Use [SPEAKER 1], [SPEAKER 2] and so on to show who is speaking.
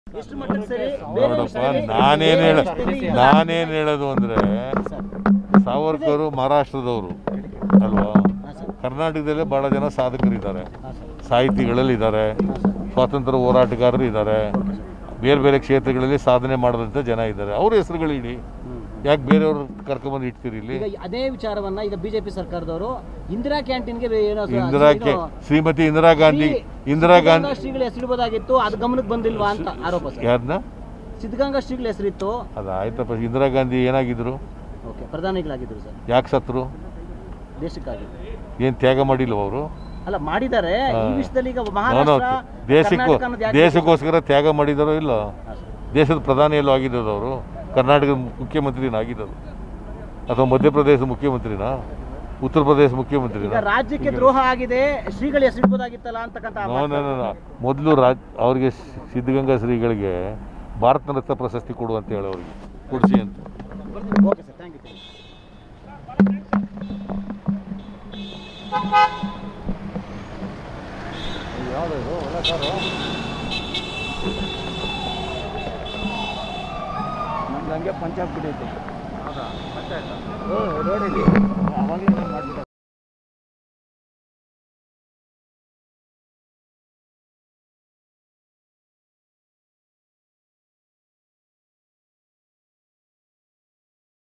[SPEAKER 1] ಎಷ್ಟು ಮಟ್ಟಕ್ಕೆ ಸರಿ ಬೇರೆ
[SPEAKER 2] ನೋಡಪ್ಪ
[SPEAKER 1] ವಿಷಯದಲ್ಲಿ-
[SPEAKER 2] ನಾನೇನು ಹೇಳ
[SPEAKER 1] ಬೇರೆ ವಿಷಯದಲ್ಲಿ-
[SPEAKER 2] ನಾನೇನು ಹೇಳೋದು ಅಂದರೆ
[SPEAKER 1] ಸರ್.
[SPEAKER 2] ಸಾವರ್ಕರು ಮಹಾರಾಷ್ಟ್ರದವರು ಅಲ್ವಾ
[SPEAKER 1] ಹಾಂ ಸರ್
[SPEAKER 2] ಕರ್ನಾಟಕದಲ್ಲೇ ಭಾಳ ಜನ ಸಾಧಕರಿದ್ದಾರೆ
[SPEAKER 1] ಹಾಂ ಸರ್
[SPEAKER 2] ಸಾಹಿತಿಗಳಲ್ಲಿ ಇದ್ದಾರೆ
[SPEAKER 1] ಹಾಂ ಸರ್
[SPEAKER 2] ಸ್ವಾತಂತ್ರ್ಯ ಹೋರಾಟಗಾರರು ಇದ್ದಾರೆ ಬೇರೆ ಬೇರೆ ಕ್ಷೇತ್ರಗಳಲ್ಲಿ ಸಾಧನೆ ಮಾಡಿದಂಥ ಜನ ಇದ್ದಾರೆ ಅವ್ರ ಹೆಸರುಗಳು ಇಡಿ
[SPEAKER 1] ಹ್ಮ್.
[SPEAKER 2] ಯಾಕೆ ಬೇರೆಯವ್ರು ಕರ್ಕೊಂಬಂದು ಇಡ್ತೀರಿ ಇಲ್ಲಿ
[SPEAKER 1] ಈಗ ಅದೇ ವಿಚಾರವನ್ನ ಈಗ ಬಿಜೆಪಿ ಸರ್ಕಾರದವರು ಇಂದಿರಾ ಕ್ಯಾಂಟೀನ್ಗೆ ಏನೋ ಸ-
[SPEAKER 2] ಇಂದಿರಾ
[SPEAKER 1] ಏನೋ
[SPEAKER 2] ಕೆ ಶ್ರೀಮತಿ ಇಂದಿರಾ ಗಾಂಧಿ
[SPEAKER 1] ಶ್ರೀ-
[SPEAKER 2] ಇಂದಿರಾ ಗಾಂಧಿ
[SPEAKER 1] ಸಿದ್ಧಗಂಗಾ ಶ್ರೀಗಳ ಹೆಸರಿಡಬಹುದಾಗಿತ್ತು ಅದು ಗಮನಕ್ಕೆ ಬಂದಿಲ್ವಾ ಅಂತ ಆರೋಪ ಸರ್
[SPEAKER 2] ಯಾರನ್ನ
[SPEAKER 1] ಸಿದ್ಧಗಂಗಾ ಶ್ರೀಗಳ ಹೆಸರಿತ್ತು
[SPEAKER 2] ಅದು ಆಯ್ತಪ್ಪ ಇಂದಿರಾ ಗಾಂಧಿ ಏನಾಗಿದ್ರು
[SPEAKER 1] ಓಕೆ ಪ್ರಧಾನಿಗಳಾಗಿದ್ರು ಸರ್
[SPEAKER 2] ಯಾಕೆ ಸತ್ರು
[SPEAKER 1] ದೇಶಕ್ಕಾಗಿ
[SPEAKER 2] ಏನು ತ್ಯಾಗ ಮಾಡಿಲ್ವ ಅವರು
[SPEAKER 1] ಅಲ್ಲ ಮಾಡಿದ್ದಾರೆ ಈ
[SPEAKER 2] ಹಾ.
[SPEAKER 1] ವಿಷಯದಲ್ಲಿ ಈಗ
[SPEAKER 2] ನಾನು
[SPEAKER 1] ಮಹಾರಾಷ್ಟ್ರ
[SPEAKER 2] ದೇಶಕ್ಕೂ
[SPEAKER 1] ಕರ್ನಾಟಕ ಅನ್ನೋದು ಯಾಕೆ-
[SPEAKER 2] ದೇಶಕ್ಕೋಸ್ಕರ ತ್ಯಾಗ ಮಾಡಿದಾರೋ ಇಲ್ಲ
[SPEAKER 1] ಹಾ, ಸರ್.
[SPEAKER 2] ದೇಶದ ಪ್ರಧಾನಿಯಲ್ಲೂ ಆಗಿದ್ದದು ಅವರು ಕರ್ನಾಟಕದ ಮುಖ್ಯಮಂತ್ರಿನ ಆಗಿದ್ದದು ಅಥವಾ ಮಧ್ಯಪ್ರದೇಶ ಮುಖ್ಯಮಂತ್ರಿನಾ ಉತ್ತರ ಪ್ರದೇಶ ಮುಖ್ಯಮಂತ್ರಿನಾ
[SPEAKER 1] ಈಗ ರಾಜ್ಯಕ್ಕೆ ದ್ರೋಹ ಆಗಿದೆ ಶ್ರೀಗಳ ಹೆಸರಿಡಬಹುದಾಗಿತ್ತಲ್ಲ ಅಂತಕ್ಕಂಥ
[SPEAKER 2] ನೋ ನೋ ನೋ, ನೋ. ಮೊದಲು ರಾಜ್ ಅವ್ರಿಗೆ ಸಿದ್ಧಗಂಗಾ ಶ್ರೀಗಳಿಗೆ ಭಾರತ ರತ್ನ ಪ್ರಶಸ್ತಿ ಕೊಡು ಅಂತ ಹೇಳಿ ಅವ್ರಿಗೆ ಕೊಡಿಸಿ ಅಂತ
[SPEAKER 1] ಓಕೆ ಸರ್ ಥ್ಯಾಂಕ್ ಯು
[SPEAKER 3] ನಮ್ದು ಹಂಗೆ ಪಂಚಾಯತ್ ಬಿಡೈತೆ
[SPEAKER 1] ರೋಡಲ್ಲಿ
[SPEAKER 3] ಅವಾಗಲೇ ನಾನು ಮಾಡ್ಬಿಟ್ಟೆ